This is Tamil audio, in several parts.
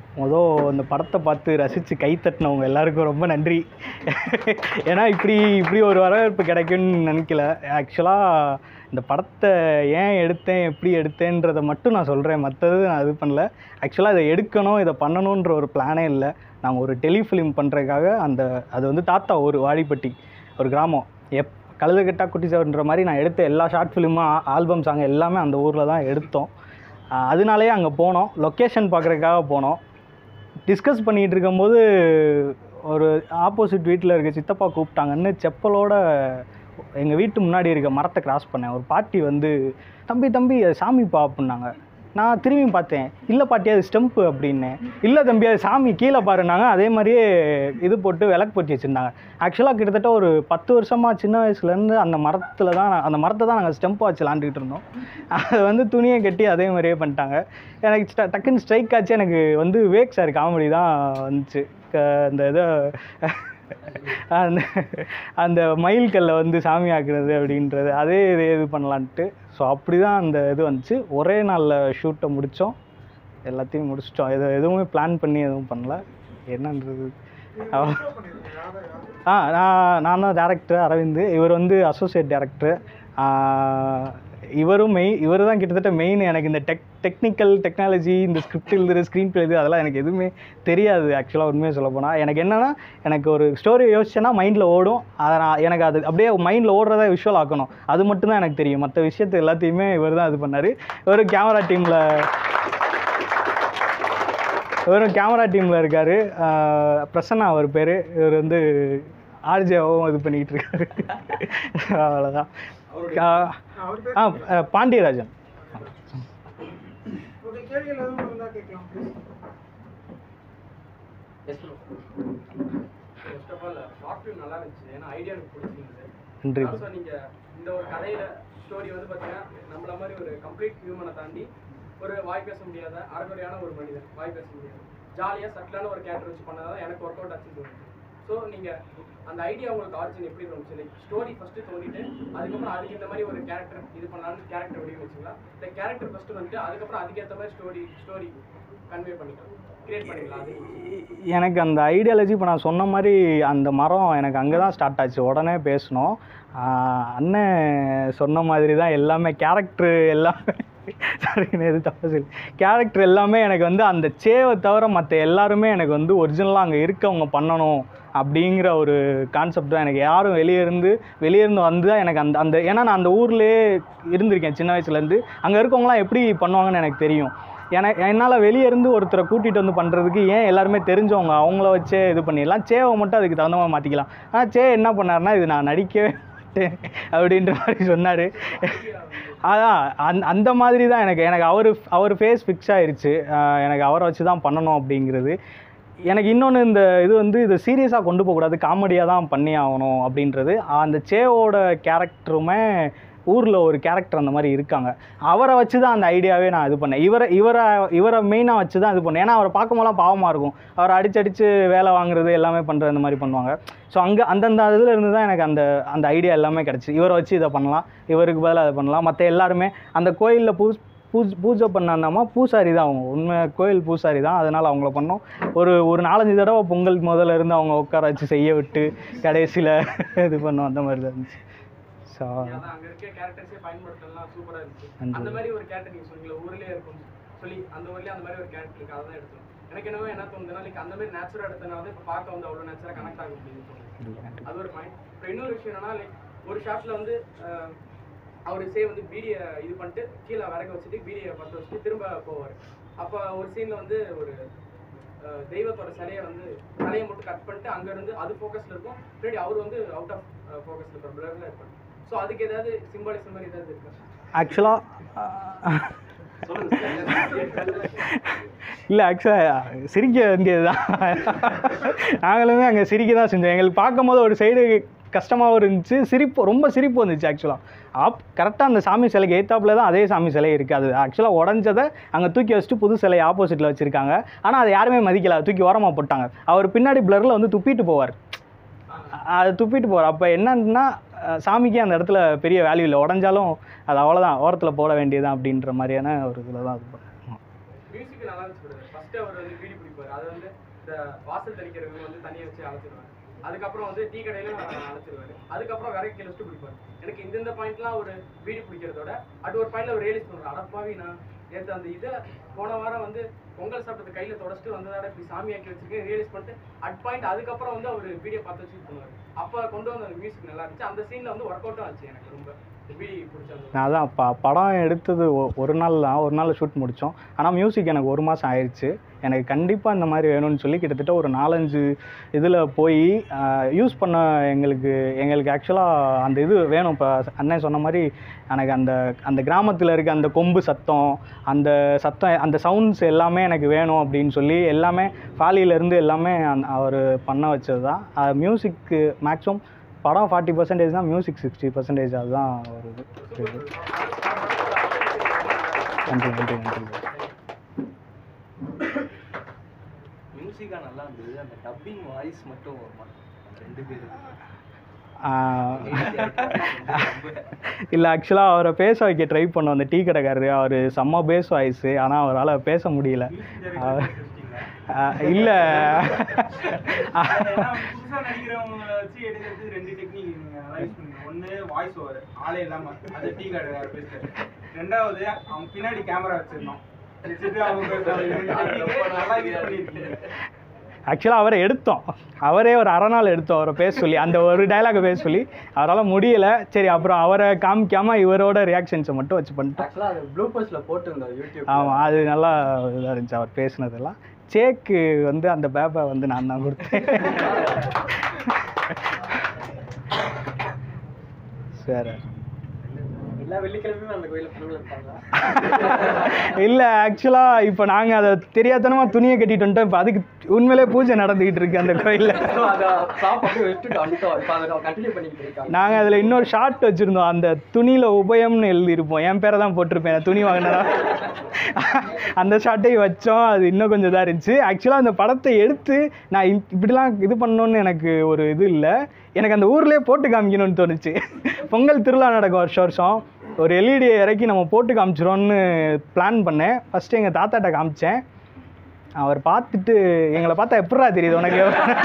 மொதல் அந்த படத்தை பார்த்து ரசித்து கை தட்டினவங்க எல்லாருக்கும் ரொம்ப நன்றி ஏன்னா இப்படி இப்படி ஒரு வரவேற்பு கிடைக்கும்னு நினைக்கல ஆக்சுவலாக இந்த படத்தை ஏன் எடுத்தேன் எப்படி எடுத்தேன்றதை மட்டும் நான் சொல்கிறேன் மற்றது நான் இது பண்ணல ஆக்சுவலாக இதை எடுக்கணும் இதை பண்ணணுன்ற ஒரு பிளானே இல்லை நாங்கள் ஒரு டெலிஃபிலிம் பண்ணுறதுக்காக அந்த அது வந்து தாத்தா ஒரு வாடிப்பட்டி ஒரு கிராமம் எப் கழுதுகட்டா குட்டி சவர்ன்ற மாதிரி நான் எடுத்த எல்லா ஷார்ட் ஃபிலிமும் ஆல்பம் சாங் எல்லாமே அந்த ஊரில் தான் எடுத்தோம் ஆஹ் அதனாலேயே அங்கே போனோம் லொக்கேஷன் பார்க்குறதுக்காக போனோம் டிஸ்கஸ் பண்ணிகிட்டு இருக்கும்போது ஒரு ஆப்போசிட் வீட்டில் இருக்க சித்தப்பா கூப்பிட்டாங்கன்னு செப்பலோட எங்கள் வீட்டு முன்னாடி இருக்க மரத்தை கிராஸ் பண்ணேன் ஒரு பாட்டி வந்து தம்பி தம்பி அது சாமிப்பா அப்படின்னாங்க நான் திரும்பி பார்த்தேன் இல்லை பாட்டி அது ஸ்டெம்ப்பு அப்படின்னேன் இல்லை தம்பி அது சாமி கீழே பாருனாங்க அதே மாதிரியே இது போட்டு விளக்கு போட்டு வச்சுருந்தாங்க ஆக்சுவலாக கிட்டத்தட்ட ஒரு பத்து வருஷமாக சின்ன வயசுலேருந்து அந்த மரத்தில் தான் நான்- அந்த மரத்தை தான் நாங்கள் ஸ்டெம்ப்பாக வச்சு விளாண்டுக்கிட்டு இருந்தோம் அதை வந்து துணியை கட்டி அதே மாதிரியே பண்ணிட்டாங்க எனக்கு ஸ்ட- டக்குன்னு ஸ்ட்ரைக் ஆச்சு எனக்கு வந்து வேக் சார் காமெடி தான் வந்துச்சு க- அந்த இதை அந்த அந்த மயில்கல்லை வந்து சாமி ஆக்குறது அப்படின்றது அதே இது இது பண்ணலான்ட்டு ஸோ அப்படி தான் அந்த இது வந்துச்சு ஒரே நாளில் ஷூட்டை முடித்தோம் எல்லாத்தையும் முடிச்சிட்டோம் இது எதுவுமே பிளான் பண்ணி எதுவும் பண்ணல என்னன்றது அவ- ஆ நான் நான் தான் டேரக்டர் அரவிந்த் இவர் வந்து அசோசியேட் டேரக்டர் இவரும் மெய் இவர் தான் கிட்டத்தட்ட மெயின் எனக்கு இந்த டெக் டெக்னிக்கல் டெக்னாலஜி இந்த ஸ்கிரிப்ட் எழுதுறது ஸ்க்ரீன் பிளே இது அதெல்லாம் எனக்கு எதுவுமே தெரியாது ஆக்சுவலாக உண்மையை சொல்ல போனால் எனக்கு என்னென்னா எனக்கு ஒரு ஸ்டோரி யோசிச்சேன்னா மைண்டில் ஓடும் அதை நான் எனக்கு அது அப்படியே மைண்டில் ஓடுறத விஷுவல் ஆக்கணும் அது மட்டும்தான் எனக்கு தெரியும் மற்ற விஷயத்தை எல்லாத்தையுமே இவர் தான் இது பண்ணார் இவர் கேமரா டீமில் இவரும் கேமரா டீமில் இருக்கார் பிரசன்னா அவர் பேர் இவர் வந்து ஆர்ஜேவும் இது பண்ணிக்கிட்டு இருக்காரு அவ்வளோதான் ஆ ஆ, பாண்டியராஜன் ஓகே கேள்விகள் எதுவும் இருந்தா கேட்கலாம் first of all short film நல்லா இருந்துச்சு ஏன்னா ஐடியா எனக்கு பிடிச்சிருந்தது நன்றி ஆல்சோ நீங்க இந்த ஒரு கதையில ஸ்டோரி வந்து பாத்தீங்கன்னா நம்மள மாதிரி ஒரு கம்ப்ளீட் ஹியூமனை தாண்டி ஒரு வாய் பேச முடியாத அறகுறையான ஒரு மனிதன் வாய் பேச முடியாது ஜாலியா சட்டிலான ஒரு கேரக்டர் வச்சு பண்ணதான் எனக்கு ஒர்க் அவுட் ஆச்சுன்னு தோணுது ஸோ நீங்க அந்த ஐடியா உங்களுக்கு ஆரிஜின் எப்படி தோணுச்சு லைக் ஸ்டோரி ஃபர்ஸ்ட் தோண்டிட்டு அதுக்கப்புறம் அதுக்கு இந்த மாதிரி ஒரு கேரக்டர் இது பண்ணலாம்னு கேரக்டர் வடிவம் வச்சுங்களா இல்லை கேரக்டர் ஃபர்ஸ்ட் வந்துட்டு அதுக்கப்புறம் அதுக்கேற்ற மாதிரி ஸ்டோரி ஸ்டோரி கன்வே பண்ணிக்கலாம் கிரியேட் பண்ணிக்கலாம் அது எனக்கு அந்த ஐடியாலஜி இப்போ நான் சொன்ன மாதிரி அந்த மரம் எனக்கு அங்கே தான் ஸ்டார்ட் ஆச்சு உடனே பேசணும் அண்ணன் சொன்ன மாதிரி தான் எல்லாமே கேரக்டர் எல்லாமே சாரி எது தப்பு சொல்லி கேரக்டர் எல்லாமே எனக்கு வந்து அந்த சேவை தவிர மற்ற எல்லாருமே எனக்கு வந்து ஒரிஜினலாக அங்கே இருக்கவங்க பண்ணணும் அப்படிங்கிற ஒரு கான்செப்ட் தான் எனக்கு யாரும் வெளியே இருந்து வெளியே இருந்து வந்து தான் எனக்கு அந்த அந்த ஏன்னா நான் அந்த ஊர்லேயே இருந்திருக்கேன் சின்ன வயசுலேருந்து அங்கே இருக்கவங்களாம் எப்படி பண்ணுவாங்கன்னு எனக்கு தெரியும் எனக்கு என்னால் வெளியே இருந்து ஒருத்தரை கூட்டிகிட்டு வந்து பண்ணுறதுக்கு ஏன் எல்லாருமே தெரிஞ்சவங்க அவங்கள வச்சே இது பண்ணிடலாம் சேவை மட்டும் அதுக்கு தகுந்த மாதிரி மாற்றிக்கலாம் ஆனால் சே என்ன பண்ணாருன்னா இது நான் நடிக்கவே மாட்டேன் அப்படின்ற மாதிரி சொன்னார் அதான் அந் அந்த மாதிரி தான் எனக்கு எனக்கு அவர் அவர் ஃபேஸ் ஃபிக்ஸ் ஆயிருச்சு ஆஹ் எனக்கு அவரை வச்சு தான் பண்ணணும் அப்படிங்கிறது எனக்கு இன்னொன்று இந்த இது வந்து இதை சீரியஸாக கொண்டு போகக்கூடாது காமெடியாக தான் பண்ணி ஆகணும் அப்படின்றது அந்த சேவோட கேரக்டருமே ஊரில் ஒரு கேரக்டர் அந்த மாதிரி இருக்காங்க அவரை வச்சு தான் அந்த ஐடியாவே நான் இது பண்ணேன் இவரை இவரை இவரை மெயினாக வச்சு தான் இது பண்ணேன் ஏன்னா அவரை பார்க்கும்போதெல்லாம் பாவமாக இருக்கும் அவரை அடிச்சடிச்சு வேலை வாங்குறது எல்லாமே பண்ணுறது அந்த மாதிரி பண்ணுவாங்க ஸோ அங்கே அந்தந்த இதில் இருந்து தான் எனக்கு அந்த அந்த ஐடியா எல்லாமே கிடச்சி இவரை வச்சு இதை பண்ணலாம் இவருக்கு பதிலாக அதை பண்ணலாம் மற்ற எல்லாருமே அந்த கோயிலில் பூ பூஜ் பூஜை பண்ணாந்தாமா பூசாரி தான் அவங்க உண்மை கோயில் பூசாரி தான் அதனால் அவங்கள பண்ணோம் ஒரு ஒரு நாலஞ்சு தடவை பொங்கல் முதல்ல இருந்து அவங்க உட்கார வச்சு செய்ய விட்டு கடைசியில் இது பண்ணோம் அந்த மாதிரி தான் இருந்துச்சு ஸோ அதான் அங்க இருக்க கேரக்டர்ஸே பயன்படுத்தலாம் சூப்பரா இருந்துச்சு நன்றி. அந்த மாதிரி ஒரு கேரக்டர் நீங்க சொன்னீங்களா ஊர்லயே இருக்கும் சொல்லி அந்த ஊர்லயே அந்த மாதிரி ஒரு கேரக்டர் இருக்கு அதான் எடுத்தோம் எனக்கு என்னவோ என்ன தோணுதுன்னா லைக் அந்த மாதிரி நேச்சுரா எடுத்தனால தான் இப்ப பார்க்க வந்து அவ்வளவு நேச்சுரா கனெக்ட் ஆகும் அப்படின்னு தோணுது அது ஒரு பாயிண்ட் அப்புறம் இன்னொரு விஷயம் என்னன்னா லைக் ஒரு ஷாட்ல வந்து அஹ், அவரு சே வந்து பீடிய இது பண்ணிட்டு கீழே விறகு வச்சுட்டு பீடியை பற்ற வச்சுட்டு திரும்ப போவார் அப்ப ஒரு சீன்ல வந்து ஒரு அஹ், தெய்வத்தோட சிலையை வந்து தலையை மட்டும் கட் பண்ணிட்டு அங்க இருந்து அது ஃபோக்கஸ்ல இருக்கும் பின்னாடி அவர் வந்து அவுட் ஆஃப் ஃபோக்கஸ்ல இருப்பார் பிளர்ல இருப்பார் ஸோ அதுக்கு ஏதாவது சிம்பாலிசம் மாதிரி ஏதாவது இருக்கா ஆக்சுவலாக இல்லை ஆக்சுவலாக சிரிக்க வேண்டியது தான் நாங்களுமே அங்கே சிரிக்க தான் செஞ்சோம் எங்களுக்கு பார்க்கும்போது ஒரு சைடு கஷ்டமாகவும் இருந்துச்சு சிரிப்பு ரொம்ப சிரிப்பு வந்துச்சு ஆக்சுவலாக ஆப் கரெக்டாக அந்த சாமி சிலைக்கு ஏத்தாப்புல தான் அதே சாமி சிலை இருக்குது அது ஆக்சுவலாக உடஞ்சதை அங்கே தூக்கி வச்சுட்டு புது சிலை ஆப்போசிட்டில் வச்சுருக்காங்க ஆனால் அதை யாருமே மதிக்கல தூக்கி ஓரமாக போட்டாங்க அவர் பின்னாடி பிளரில் வந்து துப்பிட்டு போவார் அது துப்பிட்டு போகிறார் அப்போ என்னன்னா அஹ், சாமிக்கு அந்த இடத்துல பெரிய வேல்யூ இல்லை உடஞ்சாலும் அது அவ்வளோதான் ஓரத்தில் போட வேண்டியதுதான் அப்படின்ற மாதிரியான ஒரு இதில் தான் இது பண்ணோம் மியூசிக் நல்லா இருந்துச்சு brother. ஃபர்ஸ்ட் அவர் வந்து பீடி பிடிப்பாரு அது வந்து இந்த வாசல் தெளிக்கிறவங்க வந்து தண்ணியை வச்சு அழைச்சிருவாரு அதுக்கப்புறம் வந்து டீ கடையில அழைச்சிருவாரு அதுக்கப்புறம் விறகு கிளஸ்ட்டு பிடிப்பாரு எனக்கு இந்த இந்த பாயிண்ட்லாம் ஒரு பீடி பிடிக்கிறதோட அது ஒரு பாயிண்ட்ல ஒரு ரியலைஸ் பண்ணுவார் அடப்பாவி நான் நேற்று அந்த இதை போன வாரம் வந்து பொங்கல் சாப்பிட்டது கையில தொடச்சிட்டு வந்ததாட இப்படி சாமி ஆக்கி வச்சிருக்கேன் ரியலைஸ் பண்ணிட்டு அட் பாயிண்ட் அதுக்கப்புறம் வந்து அவர் வீடியோ பார்த்து வச்சு பண்ணுவார் அப்போ கொண்டு வந்த அந்த மியூசிக் நல்லா இருந்துச்சு அந்த சீன்ல வந்து ஒர்க் அவுட்டும் ஆச்சு எனக்கு ரொம்ப பீடி பிடிச்சது நான் அதான் ப படம் எடுத்தது ஒ- ஒரு நாள் தான் ஒரு நாள் ஷூட் முடித்தோம் ஆனால் மியூசிக் எனக்கு ஒரு மாதம் ஆயிடுச்சு எனக்கு கண்டிப்பாக இந்த மாதிரி வேணும்னு சொல்லி கிட்டத்தட்ட ஒரு நாலஞ்சு இதில் போய் யூஸ் பண்ண எங்களுக்கு எங்களுக்கு ஆக்சுவலாக அந்த இது வேணும் இப்போ அண்ணன் சொன்ன மாதிரி எனக்கு அந்த அந்த கிராமத்தில் இருக்க அந்த கொம்பு சத்தம் அந்த சத்தம் அந்த சவுண்ட்ஸ் எல்லாமே எனக்கு வேணும் அப்படின்னு சொல்லி எல்லாமே ஃபாலியிலேருந்து எல்லாமே அவர் பண்ண வச்சது தான் மியூசிக்கு மேக்ஸிமம் படம் ஃபார்ட்டி பர்சன்டேஜ் தான் மியூசிக் சிக்ஸ்டி பர்சன்டேஜ் அதுதான் ஒரு இது நன்றி நன்றி நன்றி மியூசிக்காக நல்லா இருந்தது அந்த டப்பிங் வாய்ஸ் மட்டும் வருமா அந்த ரெண்டு பேரும் இல்லை ஆக்சுவலாக அவரை பேச வைக்க ட்ரை பண்ணோம் அந்த டீ கடைக்காரரு அவர் செம்ம பேஸ் வாய்ஸு ஆனால் அவரால் பேச முடியல இல்லை புதுசா நடிக்கிறவங்க வச்சு எடுக்கிறது ரெண்டு டெக்னிக் யூஸ் பண்ணுங்க ஒண்ணு வாய்ஸ் ஓவர் ஆளே இல்லாம அது டீ கடை பேசுறது ரெண்டாவது அவங்க பின்னாடி கேமரா வச்சிருந்தோம் வச்சுட்டு அவங்க பேசுறாங்க. அது நல்லா யூஸ் பண்ணிருக்கீங்க ஆக்சுவலாக அவரை எடுத்தோம் அவரே ஒரு அரை நாள் எடுத்தோம் அவரை பேச சொல்லி அந்த ஒரு டைலாக பேச சொல்லி அவரால் முடியல சரி அப்புறம் அவரை காமிக்காம இவரோட ரியாக்ஷன்ஸை மட்டும் வச்சு பண்ணிட்டோம் ஆக்சுவலாக அது ப்ளூபர்ஸில் போட்டிருந்தோம் யூடியூப் ஆமாம் அது நல்லா இதாக இருந்துச்சு அவர் பேசுனதெல்லாம் சேக்கு வந்து அந்த பேப்பை வந்து நான் தான் கொடுத்தேன் சரி எல்லா வெள்ளிக்கிழமையும் அந்த கோயிலில் பொங்கல் வைப்பாங்க இல்லை ஆக்சுவலாக இப்போ நாங்கள் அதை தெரியாதனமாக துணியை கட்டிட்டு வந்துட்டோம் இப்போ அதுக்கு உண்மையிலே பூஜை நடந்துக்கிட்டு இருக்கு அந்த கோயிலில் ஸோ அதை ஸ்டாப் அப்படியே வச்சுட்டு வந்துட்டோம் இப்போ அதை கண்டினியூ பண்ணிக்கிட்டு இருக்காங்க நாங்கள் அதில் இன்னொரு ஷார்ட் வச்சுருந்தோம் அந்த துணியில் உபயம்னு எழுதியிருப்போம் என் பேரை தான் போட்டிருப்பேன் நான் துணி வாங்கினதா அந்த ஷார்ட்டையும் வச்சோம் அது இன்னும் கொஞ்சம் இதாக இருந்துச்சு ஆக்சுவலாக அந்த படத்தை எடுத்து நான் இப்- இப்படிலாம் இது பண்ணணும்னு எனக்கு ஒரு இது இல்லை எனக்கு அந்த ஊர்லேயே போட்டு காமிக்கணும்னு தோணுச்சு பொங்கல் திருவிழா நடக்கும் வருஷம் வருஷம் ஒரு எல்இடியை இறக்கி நம்ம போட்டு காமிச்சிரோன்னு பிளான் பண்ணேன் ஃபஸ்ட்டு எங்கள் தாத்தாட்ட காமிச்சேன் அவர் பார்த்துட்டு எங்களை பார்த்தா எப்படா தெரியுது உனக்கு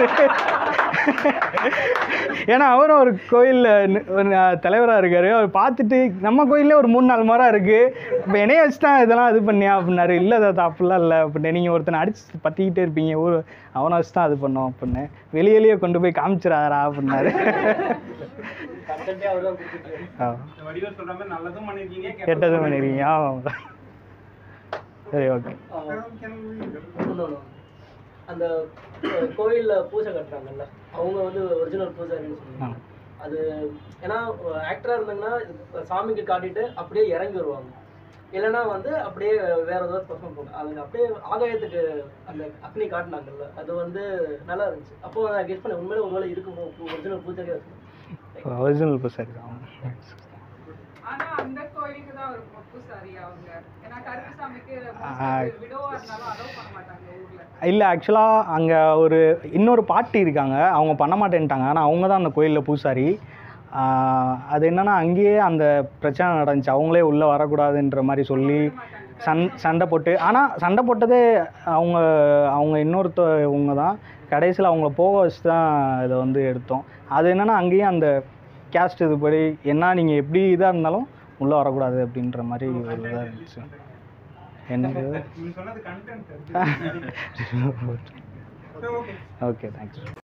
ஏன்னா அவரும் ஒரு கோயிலில் தலைவராக இருக்காரு அவர் பார்த்துட்டு நம்ம கோயில்ல ஒரு மூணு நாலு மரம் இருக்குது இப்போ என்னைய வச்சு தான் இதெல்லாம் இது பண்ணியா அப்படின்னாரு இல்லை தாத்தா அப்படிலாம் இல்லை அப்படின்னு நீங்கள் ஒருத்தனை அடிச்சு பற்றிக்கிட்டே இருப்பீங்க ஊர் அவனை வச்சு தான் இது பண்ணோம் அப்படின்னு வெளியிலேயே கொண்டு போய் காமிச்சிடாரா அப்படின்னாரு கண்டென்ட்டே அவர் தான் கொடுத்துட்டு ஆ, இந்த வடிவேல் சொல்ற மாதிரி நல்லதும் பண்ணிருக்கீங்க கெட்டதும் பண்ணிருக்கீங்க ஆமாம் சரி ஓகே இன்னொன்று அந்த அஹ், கோயில்ல பூஜை கட்டுறாங்கல்ல அவங்க வந்து ஒரிஜினல் பூஜாரின்னு ஆ சொல்லுவாங்க அது ஏன்னா ஆக்டராக இருந்தாங்கன்னா சாமிக்கு காட்டிட்டு அப்படியே இறங்கி வருவாங்க இல்லைன்னா வந்து அப்படியே வேற ஏதாவது பர்ஃபார்ம் பண்ணுவாங்க அது அப்படியே ஆகாயத்துக்கு அந்த அக்னி காட்டினாங்கல்ல அது வந்து நல்லா இருந்துச்சு அப்போ நான் கெஸ் பண்ணேன் உண்மையிலே ஒருவேளை இருக்குமோ ஒரிஜினல் பூஜாரியாக இருக்கும் ஒரிஜினல் சரி தான் ஆனா அந்த கோயிலுக்கு தான் ஒரு பூசாரி அவங்க ஏன்னா கருப்புசாமிக்கு ஆ. விடோவா இருந்தாலும் அலோவ் பண்ண மாட்டாங்க ஊர்ல இல்லை ஆக்சுவலாக அங்கே ஒரு இன்னொரு பாட்டி இருக்காங்க அவங்க பண்ண மாட்டேன்ட்டாங்க ஆனால் அவங்க தான் அந்த கோயிலில் பூசாரி ஆஹ் அது என்னன்னா அங்கேயே அந்த பிரச்சனை நடந்துச்சு அவங்களே உள்ளே வரக்கூடாதுன்ற மாதிரி சொல்லி சண் சண்டை போட்டு ஆனால் சண்டை போட்டதே அவங்க அவங்க இன்னொருத்தவங்க தான் கடைசியில் அவங்கள போக வச்சு தான் இதை வந்து எடுத்தோம் அது என்னன்னா அங்கேயும் அந்த கேஸ்ட் இதுபடி என்ன நீங்கள் எப்படி இதாக இருந்தாலும் உள்ளே வரக்கூடாது அப்படின்ற மாதிரி ஒரு இதாக இருந்துச்சு எனக்கு நீங்க சொன்னது கண்டென்ட் ஓகே ஓகே தேங்க்ஸ்